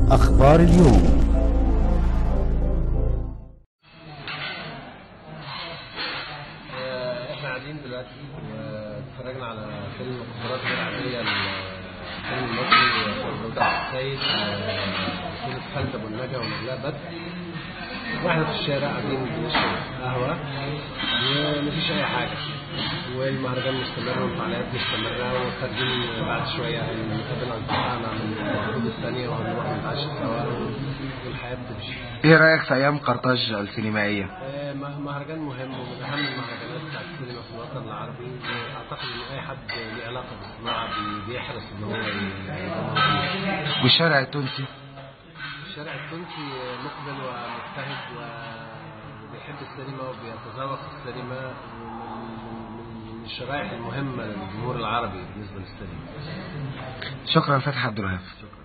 أخبار اليوم احنا قاعدين دلوقتي واتفرجنا على فيلم قدرات غير عادية الفيلم المصري داود عبد السيد بطولة خالد أبو النجا ونجلاء بدر واحنا في الشارع قاعدين بنشرب قهوة ومفيش أي حاجة والمهرجان مستمر والفعاليات مستمرة وخارجين بعد شوية هنقابل أصدقائنا من الحدود الثانية وهنروح نتعشى سوا والحياة بتمشي. ايه رأيك في ايام قرطاج السينمائية؟ آه، مه- مهرجان مهم ومن اهم المهرجانات بتاعت السينما في الوطن العربي اعتقد ان اي حد ليه علاقه بالصناعه بي- بيحرص ان هو ي- يبقى موجود. والشارع التونسي الشارع التونسي مقبل ومجتهد وبيحب السينما وبيتذوق السينما ومن من الشرائح المهمه للجمهور العربي بالنسبه للسينما شكرا فتحي عبد الوهاب شكرا